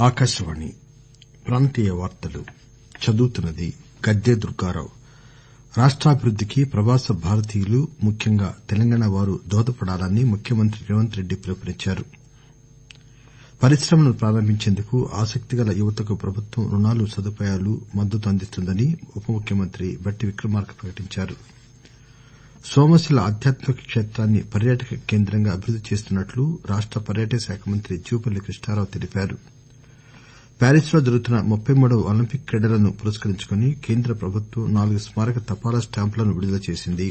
ఆకాశవాణి ప్రాంతీయ వార్తలు చదువుతున్నది గద్దె దుర్గారావు రాష్టాభివృద్దికి ప్రవాస భారతీయులు ముఖ్యంగా తెలంగాణ వారు దోహదపడాలని ముఖ్యమంత్రి రేవంత్ రెడ్డి పిలుపునిచ్చారు పరిశ్రమలను ప్రారంభించేందుకు ఆసక్తిగల యువతకు ప్రభుత్వం రుణాలు సదుపాయాలు మద్దతు అందిస్తుందని ఉప ముఖ్యమంత్రి బట్టి విక్రమార్క ప్రకటించారు సోమశిల ఆధ్యాత్మిక క్షేత్రాన్ని పర్యాటక కేంద్రంగా అభివృద్ది చేస్తున్నట్లు రాష్ట పర్యాటక శాఖ మంత్రి జుపల్లి కృష్ణారావు తెలిపారు ప్యారిస్ లో జరుగుతున్న ముప్పై మూడవ ఒలింపిక్ క్రీడలను పురస్కరించుకుని కేంద్ర ప్రభుత్వం నాలుగు స్మారక తపాలా స్టాంపులను విడుదల చేసింది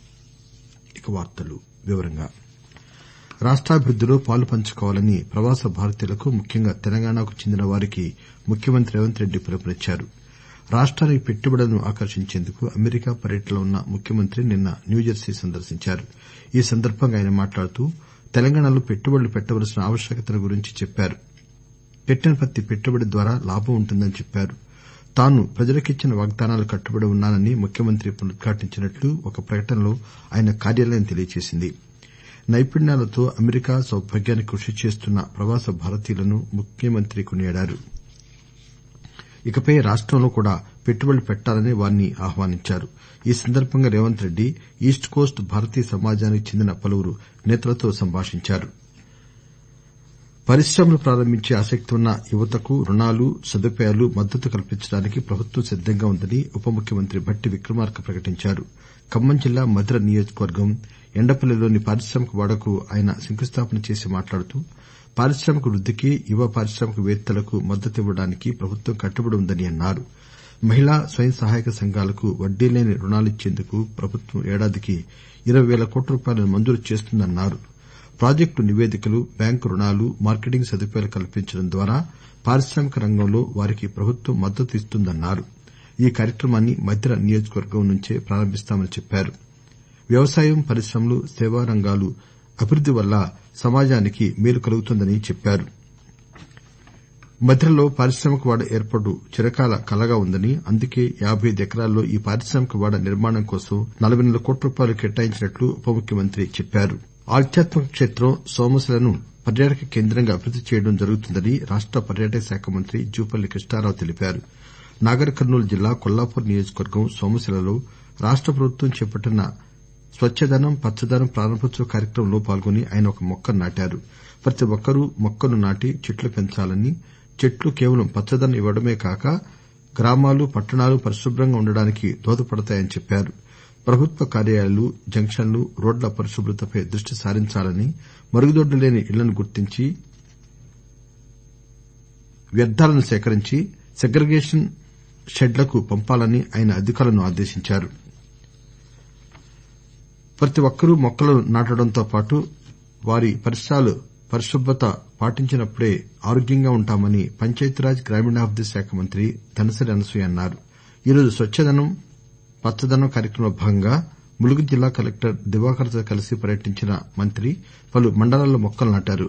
రాష్టాభివృద్దిలో పాలుపంచుకోవాలని ప్రవాస భారతీయులకు ముఖ్యంగా తెలంగాణకు చెందిన వారికి ముఖ్యమంత్రి రేవంత్ రెడ్డి పిలుపునిచ్చారు రాష్టానికి పెట్టుబడులను ఆకర్షించేందుకు అమెరికా పర్యటనలో ఉన్న ముఖ్యమంత్రి నిన్న న్యూజెర్సీ సందర్శించారు ఈ సందర్బంగా ఆయన మాట్లాడుతూ తెలంగాణలో పెట్టుబడులు పెట్టవలసిన ఆవశ్యకతను గురించి చెప్పారు పెట్టిన ప్రతి పెట్టుబడి ద్వారా లాభం ఉంటుందని చెప్పారు తాను ప్రజలకిచ్చిన వాగ్దానాలకు కట్టుబడి ఉన్నానని ముఖ్యమంత్రి పునరుద్ఘాటించినట్లు ఒక ప్రకటనలో ఆయన కార్యాలయం తెలియజేసింది నైపుణ్యాలతో అమెరికా సౌభాగ్యానికి కృషి చేస్తున్న ప్రవాస భారతీయులను ముఖ్యమంత్రి కొనియాడారు ఇకపై రాష్టంలో కూడా పెట్టుబడులు పెట్టాలని వారిని ఆహ్వానించారు ఈ సందర్బంగా రేవంత్ రెడ్డి ఈస్ట్ కోస్ట్ భారతీయ సమాజానికి చెందిన పలువురు నేతలతో సంభాషించారు పరిశ్రమలు ప్రారంభించే ఆసక్తి ఉన్న యువతకు రుణాలు సదుపాయాలు మద్దతు కల్పించడానికి ప్రభుత్వం సిద్దంగా ఉందని ఉప ముఖ్యమంత్రి భట్టి విక్రమార్క ప్రకటించారు ఖమ్మం జిల్లా మధిర నియోజకవర్గం ఎండపల్లిలోని పారిశ్రామిక వాడకు ఆయన శంకుస్థాపన చేసి మాట్లాడుతూ పారిశ్రామిక వృద్దికి యువ పారిశ్రామికవేత్తలకు మద్దతివ్వడానికి ప్రభుత్వం కట్టుబడి ఉందని అన్నారు మహిళా స్వయం సహాయక సంఘాలకు వడ్డీ లేని రుణాలిచ్చేందుకు ప్రభుత్వం ఏడాదికి ఇరవై పేల కోట్ల రూపాయలను మంజూరు చేస్తుందన్నారు ప్రాజెక్టు నివేదికలు బ్యాంకు రుణాలు మార్కెటింగ్ సదుపాయాలు కల్పించడం ద్వారా పారిశ్రామిక రంగంలో వారికి ప్రభుత్వం మద్దతు ఇస్తుందన్నారు ఈ కార్యక్రమాన్ని మధిర నియోజకవర్గం నుంచే ప్రారంభిస్తామని చెప్పారు వ్యవసాయం పరిశ్రమలు సేవా రంగాలు అభివృద్ది వల్ల సమాజానికి మేలు కలుగుతుందని చెప్పారు మధిరలో పారిశ్రామిక వాడ ఏర్పాటు చిరకాల కలగా ఉందని అందుకే యాబై ఐదు ఎకరాల్లో ఈ పారిశ్రామిక వాడ నిర్మాణం కోసం నలబై నాలుగు కోట్ల రూపాయలు కేటాయించినట్లు ఉప ముఖ్యమంత్రి చెప్పారు ఆధ్యాత్మిక క్షేత్రం సోమశిలను పర్యాటక కేంద్రంగా అభివృద్ది చేయడం జరుగుతుందని రాష్ట పర్యాటక శాఖ మంత్రి జుపల్లి కృష్ణారావు తెలిపారు నాగర్ కర్నూలు జిల్లా కొల్లాపూర్ నియోజకవర్గం సోమశిలలో రాష్ట ప్రభుత్వం చేపట్టిన స్వచ్చదనం పచ్చదనం ప్రారంభోత్సవ కార్యక్రమంలో పాల్గొని ఆయన ఒక మొక్కను నాటారు ప్రతి ఒక్కరూ మొక్కను నాటి చెట్లు పెంచాలని చెట్లు కేవలం పచ్చదనం ఇవ్వడమే కాక గ్రామాలు పట్టణాలు పరిశుభ్రంగా ఉండడానికి దోహదపడతాయని చెప్పారు ప్రభుత్వ కార్యాలయాలు జంక్షన్లు రోడ్ల పరిశుభ్రతపై దృష్టి సారించాలని మరుగుదొడ్లు లేని ఇళ్లను గుర్తించి వ్యర్థాలను సేకరించి సెగ్రిగేషన్ షెడ్లకు పంపాలని ఆయన అధికారులను ఆదేశించారు ప్రతి ఒక్కరూ మొక్కలను నాటడంతో పాటు వారి పరిసరాలు పరిశుభ్రత పాటించినప్పుడే ఆరోగ్యంగా ఉంటామని పంచాయతీరాజ్ గ్రామీణాభివృద్ది శాఖ మంత్రి ధనసరి అనసూయ అన్నారు ఈరోజు స్వచ్చదనం పచ్చదనం కార్యక్రమంలో భాగంగా ములుగు జిల్లా కలెక్టర్ దివాకర్ తో కలిసి పర్యటించిన మంత్రి పలు మండలాల్లో మొక్కలు నాటారు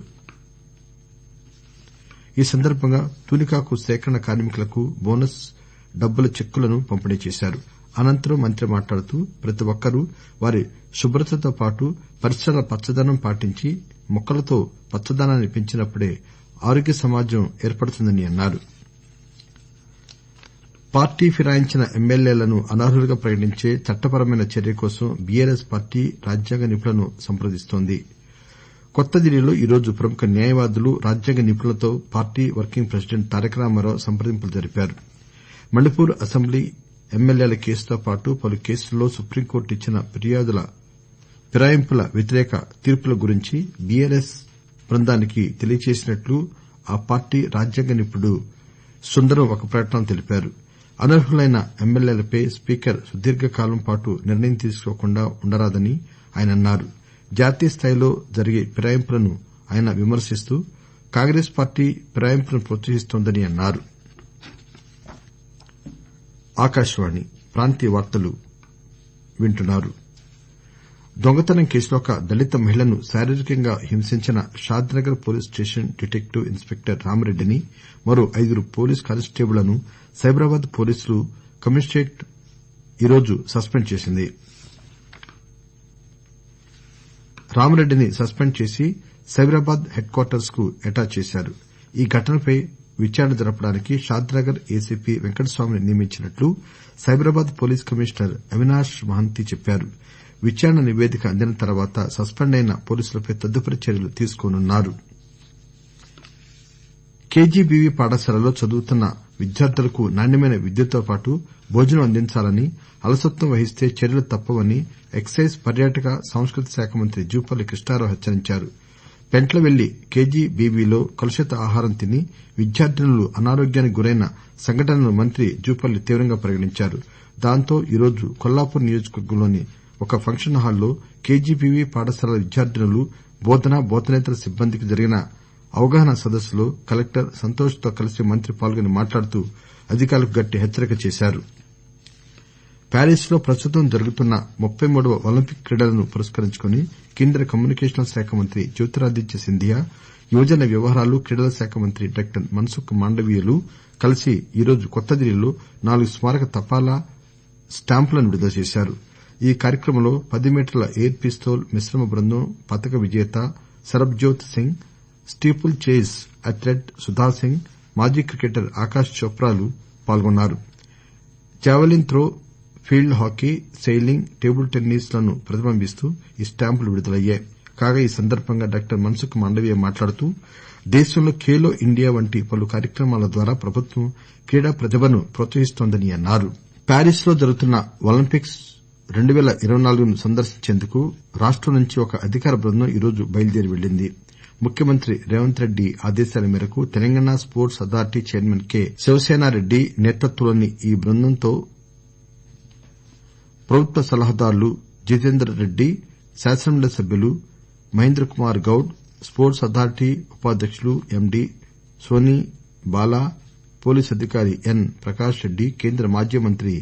ఈ సందర్బంగా తూనికాకు సేకరణ కార్మికులకు బోనస్ డబ్బుల చెక్కులను పంపిణీ చేశారు అనంతరం మంత్రి మాట్లాడుతూ ప్రతి ఒక్కరూ వారి శుభ్రతతో పాటు పరిసరాల పచ్చదనం పాటించి మొక్కలతో పచ్చదనాన్ని పెంచినప్పుడే ఆరోగ్య సమాజం ఏర్పడుతుందని అన్నారు పార్టీ ఫిరాయించిన ఎమ్మెల్యేలను అనర్హులుగా ప్రకటించే చట్టపరమైన చర్య కోసం బీఆర్ఎస్ పార్టీ రాజ్యాంగ నిపుణులను సంప్రదిస్తోంది కొత్త ఢిల్లీలో ఈరోజు ప్రముఖ న్యాయవాదులు రాజ్యాంగ నిపుణులతో party working president Taraka Ramarao సంప్రదింపులు జరిపారు మణిపూర్ అసెంబ్లీ ఎమ్మెల్యేల కేసుతో పాటు పలు కేసుల్లో సుప్రీంకోర్టు ఇచ్చిన ఫిర్యాదుల ఫిరాయింపుల వ్యతిరేక తీర్పుల గురించి బీఆర్ఎస్ బృందానికి తెలియజేసినట్లు ఆ పార్టీ రాజ్యాంగ నిపుణుడు సుందరం ఒక ప్రకటనలో తెలిపారు అనర్హులైన ఎమ్మెల్యేలపై స్పీకర్ సుదీర్ఘకాలం పాటు నిర్ణయం తీసుకోకుండా ఉండరాదని ఆయన అన్నారు జాతీయ స్థాయిలో జరిగే ఫిరాయింపులను ఆయన విమర్శిస్తూ కాంగ్రెస్ పార్టీ ఫిరాయింపులను ప్రోత్సహిస్తోందని అన్నారు దొంగతనం కేసులో ఒక దళిత మహిళను శారీరకంగా హింసించిన Shadnagar police station detective inspector రామిరెడ్డిని మరో ఐదుగురు పోలీస్ కానిస్టేబుళ్లను సైబరాబాద్ పోలీసులు కమిషనరేట్ ఈరోజు సస్పెండ్ చేసింది రామిరెడ్డిని సస్పెండ్ చేసి సైబరాబాద్ హెడ్ క్వార్టర్స్ కు అటాచ్ చేశారు ఈ ఘటనపై విచారణ జరపడానికి షాద్నగర్ ఏసీపీ వెంకటస్వామిని నియమించినట్లు సైబరాబాద్ పోలీస్ కమిషనర్ అవినాష్ మహంతి చెప్పారు విచారణ నివేదిక అందిన తర్వాత సస్పెండ్ అయిన పోలీసులపై తదుపరి చర్యలు తీసుకోనున్నారు కేజీబీవీ పాఠశాలలో చదువుతున్న విద్యార్థులకు నాణ్యమైన విద్యతో పాటు భోజనం అందించాలని అలసత్వం వహిస్తే చర్యలు తప్పవని ఎక్సైజ్ పర్యాటక సాంస్కృతిక శాఖ మంత్రి జూపల్లి కృష్ణారావు హెచ్చరించారు పెంట్లవెల్లి కేజీబీవీలో కలుషిత ఆహారం తిని విద్యార్థినులు అనారోగ్యానికి గురైన సంఘటనను మంత్రి జూపల్లి తీవ్రంగా పరిగణించారు దాంతో ఈరోజు కొల్లాపూర్ నియోజకవర్గంలోని ఒక ఫంక్షన్ హాల్లో కేజీబీవీ పాఠశాలల విద్యార్థినులు బోధన బోధనేతర సిబ్బందికి జరిగిన అవగాహన సదస్సులో కలెక్టర్ సంతోష్ తో కలిసి మంత్రి పాల్గొని మాట్లాడుతూ అధికారులకు గట్టి హెచ్చరిక చేశారు ప్యారిస్ లో ప్రస్తుతం జరుగుతున్న ముప్పై మూడవ ఒలింపిక్ క్రీడలను పురస్కరించుకుని కేంద్ర కమ్యూనికేషన్ల శాఖ మంత్రి జ్యోతిరాదిత్య సింధియా యువజన వ్యవహారాలు క్రీడల శాఖ మంత్రి డాక్టర్ మన్సుఖ్ మాండవీయలు కలిసి ఈరోజు కొత్తదిల్లీలో నాలుగు స్మారక తపాలా స్టాంపులను విడుదల చేశారు ఈ కార్యక్రమంలో పది మీటర్ల ఎయిర్ పిస్తోల్ మిశ్రమ బృందం పతక విజేత Sarabjot Singh steeplechase athlete Sudha Singh మాజీ క్రికెటర్ ఆకాశ్ చోప్రాలు పాల్గొన్నారు javelin throw field hockey sailing table tennis లను ప్రతిబింబిస్తూ ఈ స్టాంపులు విడుదలయ్యాయి కాగా ఈ సందర్బంగా డాక్టర్ మన్సుఖ్ మాండవీయ మాట్లాడుతూ దేశంలో ఖేలో ఇండియా వంటి పలు కార్యక్రమాల ద్వారా ప్రభుత్వం క్రీడా ప్రతిభను ప్రోత్సహిస్తోందని అన్నారు ప్యారిస్ లో జరుగుతున్న ఒలింపిక్స్ రెండు పేల ఇరవై నాలుగును సందర్శించేందుకు రాష్టం నుంచి ఒక అధికార బృందం ఈరోజు బయలుదేరి వెళ్లింది ముఖ్యమంత్రి రేవంత్ రెడ్డి ఆదేశాల మేరకు Telangana sports authority chairman K Shivasena Reddy నేతృత్వంలోని ఈ బృందంతో ప్రభుత్వ సలహాదారులు జితేందర్ రెడ్డి శాసనమండలి సభ్యులు మహేంద్ర కుమార్ గౌడ్ స్పోర్ట్స్ అథారిటీ ఉపాధ్యకులు ఎండి సోని బాలా పోలీస్ అధికారి ఎన్ ప్రకాష్ రెడ్డి కేంద్ర మాజీ మంత్రి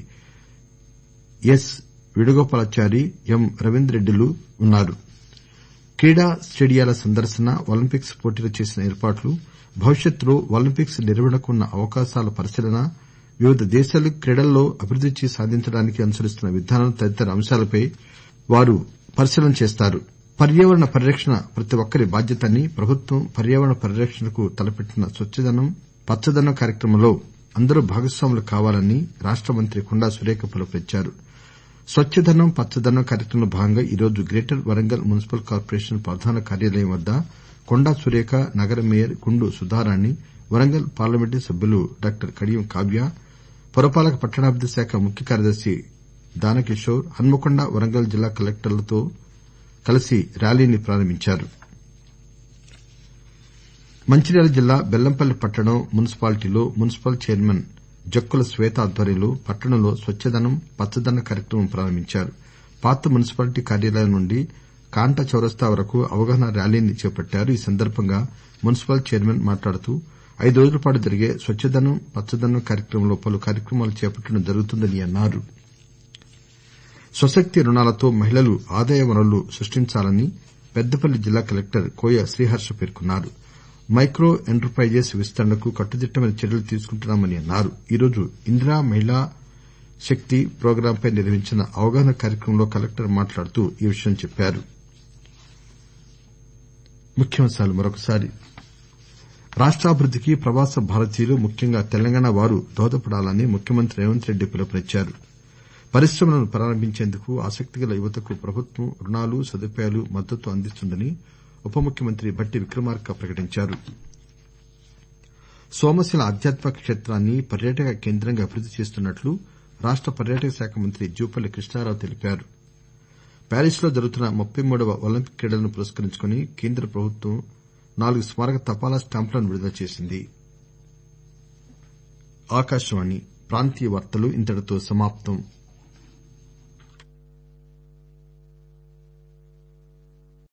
ఎస్ వేణుగోపాలాచారి ఎం రవీందర్ రెడ్డిలు ఉన్నారు క్రీడా స్టేడియాల సందర్శన ఒలింపిక్స్ పోటీలకు చేసిన ఏర్పాట్లు భవిష్యత్తులో ఒలింపిక్స్ నిర్వహణకు ఉన్న అవకాశాల పరిశీలన వివిధ దేశాలు క్రీడల్లో అభివృద్ది సాధించడానికి అనుసరిస్తున్న విధానం తదితర అంశాలపై వారు పరిశీలన చేస్తారు పర్యావరణ పరిరక్షణ ప్రతి ఒక్కరి బాధ్యత అని ప్రభుత్వం పర్యావరణ పరిరక్షణకు తలపెట్టిన స్వచ్చదనం పచ్చదనం కార్యక్రమంలో అందరూ భాగస్వాములు కావాలని రాష్ట మంత్రి కొండా సురేఖ పిలుపునిచ్చారు స్వచ్చదనం పచ్చదనం కార్యక్రమంలో భాగంగా ఈరోజు గ్రేటర్ వరంగల్ మున్సిపల్ కార్పొరేషన్ ప్రధాన కార్యాలయం వద్ద కొండా సురేఖ నగర మేయర్ గుండు సుధారాణి వరంగల్ పార్లమెంటరీ సభ్యులు డాక్టర్ కడియం కావ్య పురపాలక పట్టణాభివృద్ది శాఖ ముఖ్య కార్యదర్శి దానకిషోర్ హన్మకొండ వరంగల్ జిల్లా కలెక్టర్లతో కలిసి ర్యాలీని ప్రారంభించారు మంచిర్యాల జిల్లా బెల్లంపల్లి పట్టణం మున్సిపాలిటీలో మున్సిపల్ చైర్మన్ జక్కుల శ్వేత ఆధ్వర్యంలో పట్టణంలో స్వచ్చదనం పచ్చదనం కార్యక్రమం ప్రారంభించారు పాత మున్సిపాలిటీ కార్యాలయం నుండి కాంటా చౌరస్తా వరకు అవగాహన ర్యాలీని చేపట్టారు ఈ సందర్బంగా మున్సిపల్ చైర్మన్ మాట్లాడుతూ ఐదు రోజుల పాటు జరిగే స్వచ్చదనం పచ్చదనం కార్యక్రమంలో పలు కార్యక్రమాలు చేపట్టడం జరుగుతుందని అన్నారు స్వశక్తి రుణాలతో మహిళలు ఆదాయ వనరులు సృష్టించాలని పెద్దపల్లి జిల్లా కలెక్టర్ కోయ శ్రీహర్ష పేర్కొన్నారు మైక్రో ఎంటర్ ప్రైజెస్ విస్తరణకు కట్టుదిట్టమైన చర్యలు తీసుకుంటున్నామని అన్నారు ఈరోజు ఇందిరా మహిళా శక్తి ప్రోగ్రాంపై నిర్వహించిన అవగాహన కార్యక్రమంలో కలెక్టర్ మాట్లాడుతూ ఈ విషయం చెప్పారు రాష్టాభివృద్దికి ప్రవాస భారతీయులు ముఖ్యంగా తెలంగాణ వారు దోహదపడాలని ముఖ్యమంత్రి రేవంత్ రెడ్డి పిలుపునిచ్చారు పరిశ్రమలను ప్రారంభించేందుకు ఆసక్తిగల యువతకు ప్రభుత్వం రుణాలు సదుపాయాలు మద్దతు అందిస్తుందని ఉప ముఖ్యమంత్రి భట్టి విక్రమార్క ప్రకటించారు సోమశిల ఆధ్యాత్మిక క్షేత్రాన్ని పర్యాటక కేంద్రంగా అభివృద్ది చేస్తున్నట్లు రాష్ట పర్యాటక శాఖ మంత్రి జూపల్లి కృష్ణారావు తెలిపారు ప్యారిస్ లో జరుగుతున్న ముప్పై మూడవ ఒలింపిక్ క్రీడలను పురస్కరించుకుని కేంద్ర ప్రభుత్వం నాలుగు స్మారక తపాలా స్టాంపులను విడుదల చేసింది ఆకాశవాణి ప్రాంతీయ వార్తలు ఇంతటితో సమాప్తం